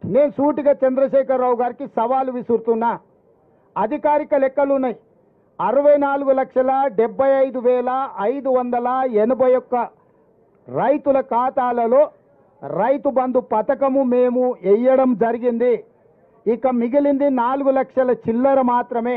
నేను సూటిగా చంద్రశేఖరరావు గారికి సవాలు విసురుతున్నా అధికారిక లెక్కలు ఉన్నాయి అరవై నాలుగు లక్షల డెబ్బై ఐదు వేల ఐదు వందల ఎనభై ఒక్క రైతుల ఖాతాలలో రైతు బంధు పథకము మేము వేయడం జరిగింది ఇక మిగిలింది నాలుగు లక్షల చిల్లర మాత్రమే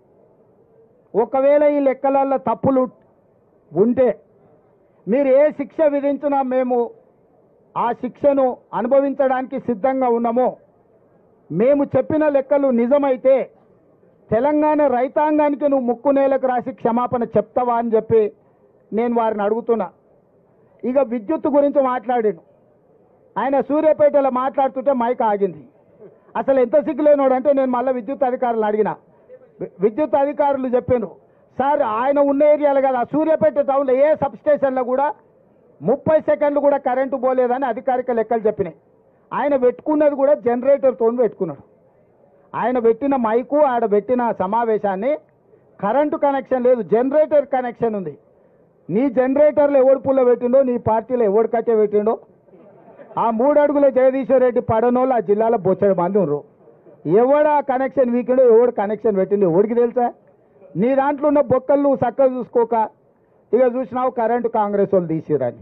ఒకవేళ ఈ లెక్కలలో తప్పులు ఉంటే మీరు ఏ శిక్ష విధించినా మేము ఆ శిక్షను అనుభవించడానికి సిద్ధంగా ఉన్నాము మేము చెప్పిన లెక్కలు నిజమైతే తెలంగాణ రైతాంగానికి నువ్వు ముక్కు నేలకు రాసి క్షమాపణ చెప్తావా అని చెప్పి నేను వారిని అడుగుతున్నా ఇక విద్యుత్ గురించి మాట్లాడాను ఆయన సూర్యాపేటలో మాట్లాడుతుంటే మైక్ ఆగింది అసలు ఎంత సిగ్గులేనోడు అంటే నేను మళ్ళీ విద్యుత్ అధికారులు అడిగిన వి- విద్యుత్ అధికారులు చెప్పాను సార్ ఆయన ఉన్న ఏరియాలో కదా సూర్యాపేట టౌన్లో ఏ సబ్ స్టేషన్లో కూడా ముప్పై సెకండ్లు కూడా కరెంటు పోలేదని అధికారిక లెక్కలు చెప్పినాయి ఆయన పెట్టుకున్నది కూడా జనరేటర్తో పెట్టుకున్నాడు ఆయన పెట్టిన మైకు ఆడ పెట్టిన సమావేశాన్ని కరెంటు కనెక్షన్ లేదు జనరేటర్ కనెక్షన్ ఉంది నీ జనరేటర్లో ఎవడు పుల్ల పెట్టిండో నీ పార్టీలో ఎవడు కట్టె పెట్టిండో ఆ మూడు అడుగుల జగదీశ్వర్ రెడ్డి పడనోళ్ళు ఆ జిల్లాలో బొచ్చడు మంది ఉన్నారు ఎవడు ఆ కనెక్షన్ వీకిండో ఎవడు కనెక్షన్ పెట్టిండో ఎవడికి తెలుసా నీ దాంట్లో ఉన్న బొక్కలు నువ్వు చక్కగా చూసుకోక ఇక చూసినావు కరెంటు కాంగ్రెస్ వాళ్ళు తీసిరని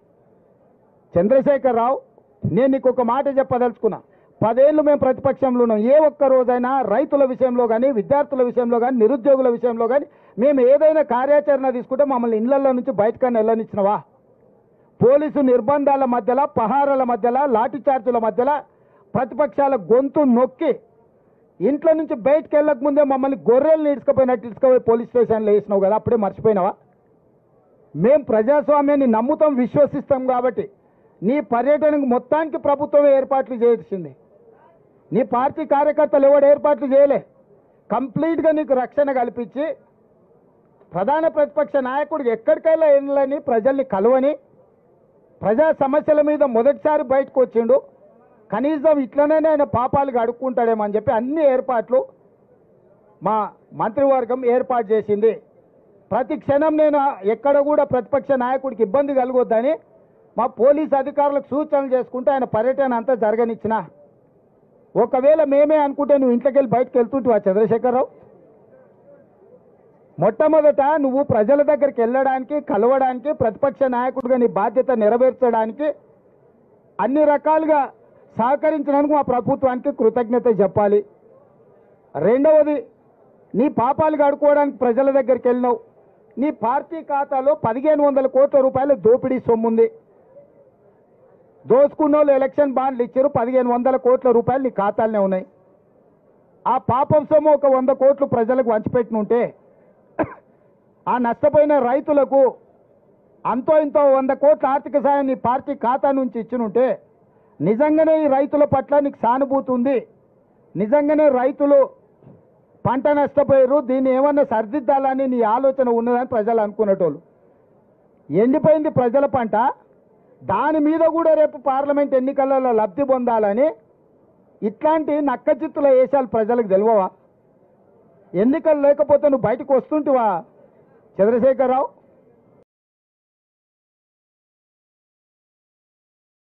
చంద్రశేఖర్ రావు నేను నీకు ఒక మాట చెప్పదలుచుకున్నా పదేళ్ళు మేము ప్రతిపక్షంలో ఉన్నాం ఏ ఒక్క రోజైనా రైతుల విషయంలో కానీ విద్యార్థుల విషయంలో కానీ నిరుద్యోగుల విషయంలో కానీ మేము ఏదైనా కార్యాచరణ తీసుకుంటే మమ్మల్ని ఇళ్లలో నుంచి బయటకన్నా వెళ్ళనిచ్చినవా పోలీసు నిర్బంధాల మధ్యలో పహారాల మధ్యలో లాఠీ చార్జీల మధ్యలో ప్రతిపక్షాల గొంతు నొక్కి ఇంట్లో నుంచి బయటకు వెళ్ళక ముందే మమ్మల్ని గొర్రెలు ఇడ్చుకపోయినట్టు ఇడ్చుకపోయి పోలీస్ స్టేషన్లో వేసినావు కదా అప్పుడే మర్చిపోయినావా మేం ప్రజాస్వామ్యాన్ని నమ్ముతాం విశ్వసిస్తాం కాబట్టి నీ పర్యటనకు మొత్తానికి ప్రభుత్వమే ఏర్పాట్లు చేసింది నీ పార్టీ కార్యకర్తలు ఎవడు ఏర్పాట్లు చేయలే కంప్లీట్గా నీకు రక్షణ కల్పించి ప్రధాన ప్రతిపక్ష నాయకుడికి ఎక్కడికైనా వెళ్ళని ప్రజల్ని కలవని ప్రజా సమస్యల మీద మొదటిసారి బయటకు వచ్చిండు కనీసం ఇట్లనే ఆయన పాపాలు అడుక్కుంటాడేమో అని చెప్పి అన్ని ఏర్పాట్లు మా మంత్రివర్గం ఏర్పాటు చేసింది ప్రతి క్షణం నేను ఎక్కడ కూడా ప్రతిపక్ష నాయకుడికి ఇబ్బంది కలగొద్దని మా పోలీస్ అధికారులకు సూచనలు చేసుకుంటే ఆయన పర్యటన అంతా జరగనిచ్చిన ఒకవేళ మేమే అనుకుంటే నువ్వు ఇంట్లోకి వెళ్ళి బయటకు వెళ్తుంటావా చంద్రశేఖరరావు మొట్టమొదట నువ్వు ప్రజల దగ్గరికి వెళ్ళడానికి కలవడానికి ప్రతిపక్ష నాయకుడిగా నీ బాధ్యత నెరవేర్చడానికి అన్ని రకాలుగా సహకరించినందుకు మా ప్రభుత్వానికి కృతజ్ఞత చెప్పాలి రెండవది నీ పాపాలు కడుక్కోవడానికి ప్రజల దగ్గరికి వెళ్ళినావు నీ పార్టీ ఖాతాలో పదిహేను వందల కోట్ల రూపాయల దోపిడీ సొమ్ముంది దోచుకున్న వాళ్ళు ఎలక్షన్ బాండ్లు ఇచ్చారు పదిహేను వందల కోట్ల రూపాయలు నీ ఖాతాలనే ఉన్నాయి ఆ పాపం సొమ్ము ఒక వంద కోట్లు ప్రజలకు వంచిపెట్టినుంటే ఆ నష్టపోయిన రైతులకు అంతో ఇంతో వంద కోట్ల ఆర్థిక సాయం నీ పార్టీ ఖాతా నుంచి ఇచ్చినుంటే నిజంగానే ఈ రైతుల పట్ల నీకు సానుభూతి ఉంది నిజంగానే రైతులు పంట నష్టపోయారు దీన్ని ఏమన్నా సరిదిద్దాలని నీ ఆలోచన ఉన్నదని ప్రజలు అనుకునేటోళ్ళు ఎండిపోయింది ప్రజల పంట దాని మీద కూడా రేపు పార్లమెంట్ ఎన్నికలలో లబ్ధి పొందాలని ఇట్లాంటి నక్క చిత్తుల వేషాలు ప్రజలకు తెలియవా ఎన్నికలు లేకపోతే నువ్వు బయటకు వస్తుంటివా చంద్రశేఖరరావు